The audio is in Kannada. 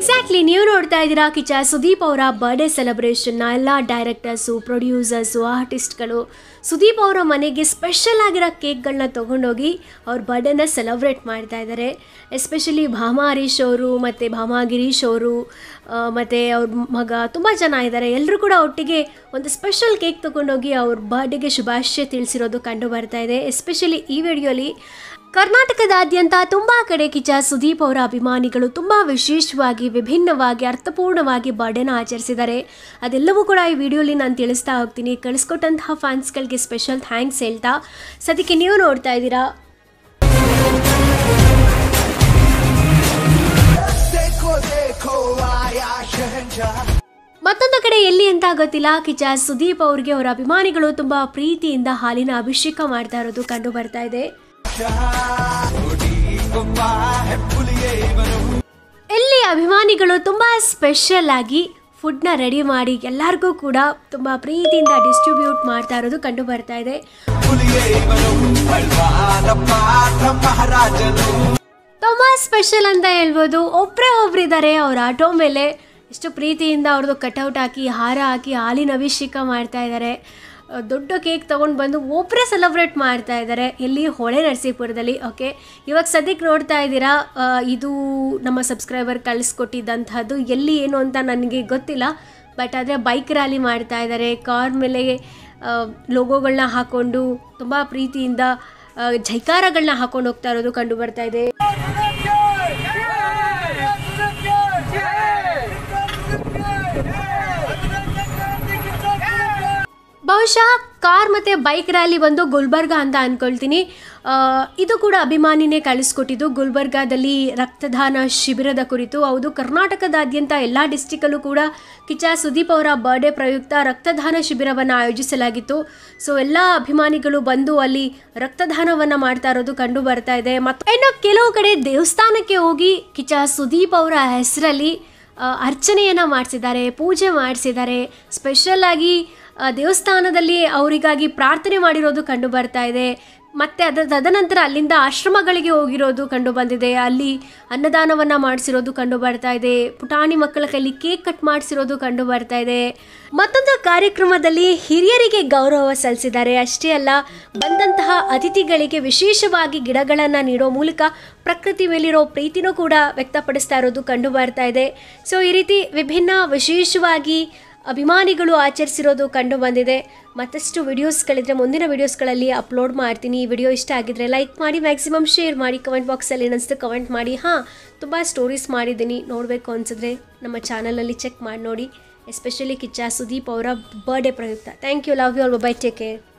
ಎಕ್ಸಾಕ್ಟ್ಲಿ ನೀವು ನೋಡ್ತಾ ಇದ್ದೀರಾ ಕಿಚ ಸುದೀಪ್ ಅವರ ಬರ್ಡೇ ಸೆಲೆಬ್ರೇಷನ್ನ ಎಲ್ಲ ಡೈರೆಕ್ಟರ್ಸು ಪ್ರೊಡ್ಯೂಸರ್ಸು ಆರ್ಟಿಸ್ಟ್ಗಳು ಸುದೀಪ್ ಅವರ ಮನೆಗೆ ಸ್ಪೆಷಲ್ ಆಗಿರೋ ಕೇಕ್ಗಳನ್ನ ತೊಗೊಂಡೋಗಿ ಅವ್ರ ಬರ್ಡೇನ ಸೆಲೆಬ್ರೇಟ್ ಮಾಡ್ತಾ ಇದ್ದಾರೆ ಎಸ್ಪೆಷಲಿ ಭಾಮಾ ಹರೀಶ್ ಅವರು ಮತ್ತು ಭಾಮಾ ಗಿರೀಶ್ ಅವರು ಮತ್ತು ಅವ್ರ ಮಗ ತುಂಬ ಜನ ಇದ್ದಾರೆ ಎಲ್ಲರೂ ಕೂಡ ಒಟ್ಟಿಗೆ ಒಂದು ಸ್ಪೆಷಲ್ ಕೇಕ್ ತೊಗೊಂಡೋಗಿ ಅವ್ರ ಬರ್ಡೇಗೆ ಶುಭಾಶಯ ತಿಳಿಸಿರೋದು ಕಂಡು ಬರ್ತಾ ಇದೆ ಎಸ್ಪೆಷಲಿ ಈ ವಿಡಿಯೋಲಿ ಕರ್ನಾಟಕದಾದ್ಯಂತ ತುಂಬ ಕಡೆ ಕಿಚ್ಚ ಸುದೀಪ್ ಅವರ ಅಭಿಮಾನಿಗಳು ತುಂಬ ವಿಶೇಷವಾಗಿ ವಿಭಿನ್ನವಾಗಿ ಅರ್ಥಪೂರ್ಣವಾಗಿ ಬರ್ಡೇನ ಆಚರಿಸಿದ್ದಾರೆ ಅದೆಲ್ಲವೂ ಕೂಡ ಈ ವಿಡಿಯೋಲಿ ನಾನು ತಿಳಿಸ್ತಾ ಹೋಗ್ತೀನಿ ಕಳಿಸ್ಕೊಟ್ಟಂತಹ ಫ್ಯಾನ್ಸ್ಗಳಿಗೆ ಸ್ಪೆಷಲ್ ಥ್ಯಾಂಕ್ಸ್ ಹೇಳ್ತಾ ಸದ್ಯಕ್ಕೆ ನೀವು ನೋಡ್ತಾ ಇದ್ದೀರಾ देखो देखो आया शहंशाह ಮತ್ತೊಂದು ಕಡೆ ಎಲ್ಲಿ ಅಂತ ಗೊತ್ತಿಲ್ಲ ಕಿಚ್ಚ ಸುದೀಪ್ ಅವ್ರಿಗೆ ಅವರ ಅಭಿಮಾನಿಗಳು ತುಂಬ ಪ್ರೀತಿಯಿಂದ ಹಾಲಿನ ಅಭಿಷೇಕ ಮಾಡ್ತಾ ಇರೋದು ಕಂಡು ಬರ್ತಾ ಇದೆ गुब्बा है फुलिए बनो ಇಲ್ಲಿ ಅಭಿಮಾನಿಗಳು ತುಂಬ ಸ್ಪೆಷಲ್ ಆಗಿ ಫುಡ್ನ ರೆಡಿ ಮಾಡಿ ಎಲ್ಲರಿಗೂ ಕೂಡ ತುಂಬ ಪ್ರೀತಿಯಿಂದ ಡಿಸ್ಟ್ರಿಬ್ಯೂಟ್ ಮಾಡ್ತಾ ಇರೋದು ಕಂಡು ಬರ್ತಾ ಇದೆ फुलिए बनो बलवान पाठ महाराजनु ತುಂಬ ಸ್ಪೆಷಲ್ ಅಂತ ಹೇಳ್ಬೋದು ಒಬ್ಬರೇ ಒಬ್ರಿದ್ದಾರೆ ಅವ್ರ ಆಟೋ ಮೇಲೆ ಎಷ್ಟು ಪ್ರೀತಿಯಿಂದ ಅವ್ರದ್ದು ಕಟೌಟ್ ಹಾಕಿ ಹಾರ ಹಾಕಿ ಹಾಲಿನ ಅಭಿಷೇಕ ಮಾಡ್ತಾ ಇದ್ದಾರೆ ಅಹ್, ದೊಡ್ಡ ಕೇಕ್ ತೊಗೊಂಡು ಬಂದು ಒಬ್ಬರೇ ಸೆಲೆಬ್ರೇಟ್ ಮಾಡ್ತಾ ಇದ್ದಾರೆ ಎಲ್ಲಿ ಹೊಳೆ ನರಸೀಪುರದಲ್ಲಿ ಓಕೆ ಇವಾಗ ಸದ್ಯಕ್ಕೆ ನೋಡ್ತಾ ಇದ್ದೀರಾ ಅಹ್, ಇದು ನಮ್ಮ ಸಬ್ಸ್ಕ್ರೈಬರ್ ಕಳಿಸ್ಕೊಟ್ಟಿದ್ದಂಥದ್ದು ಎಲ್ಲಿ ಏನು ಅಂತ ನನಗೆ ಗೊತ್ತಿಲ್ಲ ಬಟ್ ಆದರೆ ಬೈಕ್ ರ್ಯಾಲಿ ಮಾಡ್ತಾ ಇದ್ದಾರೆ ಕಾರ್ ಮೇಲೆ ಲೋಗೋಗಳನ್ನ ಹಾಕ್ಕೊಂಡು ತುಂಬ ಪ್ರೀತಿಯಿಂದ ಆ, ಜೈಕಾರಗಳನ್ನ ಹಾಕೊಂಡು ಹೋಗ್ತಾ ಇರೋದು ಕಂಡು ಬರ್ತಾ ಇದೆ ಬಹುಶಃ ಕಾರ್ ಮತ್ತು ಬೈಕ್ ರ್ಯಾಲಿ ಬಂದು ಗುಲ್ಬರ್ಗ ಅಂತ ಅಂದ್ಕೊಳ್ತೀನಿ ಆ, ಇದು ಕೂಡ ಅಭಿಮಾನಿನೇ ಕಳಿಸ್ಕೊಟ್ಟಿದ್ದು ಗುಲ್ಬರ್ಗಾದಲ್ಲಿ ರಕ್ತದಾನ ಶಿಬಿರದ ಕುರಿತು ಹೌದು ಕರ್ನಾಟಕದಾದ್ಯಂತ ಎಲ್ಲ ಡಿಸ್ಟಿಕಲ್ಲೂ ಕೂಡ ಕಿಚ್ಚ ಸುದೀಪ್ ಅವರ ಬರ್ಡೇ ಪ್ರಯುಕ್ತ ರಕ್ತದಾನ ಶಿಬಿರವನ್ನು ಆಯೋಜಿಸಲಾಗಿತ್ತು ಸೊ ಎಲ್ಲ ಅಭಿಮಾನಿಗಳು ಬಂದು ಅಲ್ಲಿ ರಕ್ತದಾನವನ್ನು ಮಾಡ್ತಾ ಇರೋದು ಕಂಡು ಬರ್ತಾ ಇದೆ ಮತ್ತು ಇನ್ನು ಕೆಲವು ಕಡೆ ದೇವಸ್ಥಾನಕ್ಕೆ ಹೋಗಿ ಕಿಚ್ಚ ಸುದೀಪ್ ಅವರ ಹೆಸರಲ್ಲಿ ಆ, ಅರ್ಚನೆಯನ್ನು ಮಾಡಿಸಿದ್ದಾರೆ ಪೂಜೆ ಮಾಡಿಸಿದ್ದಾರೆ ಸ್ಪೆಷಲ್ಲಾಗಿ ದೇವಸ್ಥಾನದಲ್ಲಿ ಅವರಿಗಾಗಿ ಪ್ರಾರ್ಥನೆ ಮಾಡಿರೋದು ಕಂಡು ಬರ್ತಾ ಇದೆ ಮತ್ತು ಅದರ ತದನಂತರ ಅಲ್ಲಿಂದ ಆಶ್ರಮಗಳಿಗೆ ಹೋಗಿರೋದು ಕಂಡು ಬಂದಿದೆ ಅಲ್ಲಿ ಅನ್ನದಾನವನ್ನು ಮಾಡಿಸಿರೋದು ಕಂಡು ಬರ್ತಾ ಇದೆ ಪುಟಾಣಿ ಮಕ್ಕಳ ಕೈಲಿ ಕೇಕ್ ಕಟ್ ಮಾಡಿಸಿರೋದು ಕಂಡು ಬರ್ತಾ ಇದೆ ಮತ್ತೊಂದು ಕಾರ್ಯಕ್ರಮದಲ್ಲಿ ಹಿರಿಯರಿಗೆ ಗೌರವ ಸಲ್ಲಿಸಿದ್ದಾರೆ ಅಷ್ಟೇ ಅಲ್ಲ ಬಂದಂತಹ ಅತಿಥಿಗಳಿಗೆ ವಿಶೇಷವಾಗಿ ಗಿಡಗಳನ್ನು ನೀಡೋ ಮೂಲಕ ಪ್ರಕೃತಿ ಮೇಲಿರೋ ಪ್ರೀತಿನೂ ಕೂಡ ವ್ಯಕ್ತಪಡಿಸ್ತಾ ಇರೋದು ಕಂಡು ಬರ್ತಾ ಇದೆ ಸೊ ಈ ರೀತಿ ವಿಭಿನ್ನ ವಿಶೇಷವಾಗಿ ಅಭಿಮಾನಿಗಳು ಆಚರಿಸಿರೋದು ಕಂಡು ಬಂದಿದೆ ಮತ್ತಷ್ಟು ವಿಡಿಯೋಸ್ಗಳಿದ್ರೆ ಮುಂದಿನ ವಿಡಿಯೋಸ್ಗಳಲ್ಲಿ ಅಪ್ಲೋಡ್ ಮಾಡ್ತೀನಿ ಈ ವಿಡಿಯೋ ಇಷ್ಟ ಆಗಿದ್ರೆ ಲೈಕ್ ಮಾಡಿ ಮ್ಯಾಕ್ಸಿಮಮ್ ಶೇರ್ ಮಾಡಿ ಕಮೆಂಟ್ ಬಾಕ್ಸಲ್ಲಿ ಏನಿಸ್ತು ಕಮೆಂಟ್ ಮಾಡಿ ಹಾಂ ತುಂಬ ಸ್ಟೋರೀಸ್ ಮಾಡಿದ್ದೀನಿ ನೋಡಬೇಕು ಅನಿಸಿದ್ರೆ ನಮ್ಮ ಚಾನಲಲ್ಲಿ ಚೆಕ್ ಮಾಡಿ ನೋಡಿ ಎಸ್ಪೆಷಲಿ ಕಿಚ್ಚ ಸುದೀಪ್ ಅವರ ಬರ್ಡೇ ಪ್ರಯುಕ್ತ thank you love you all bye take care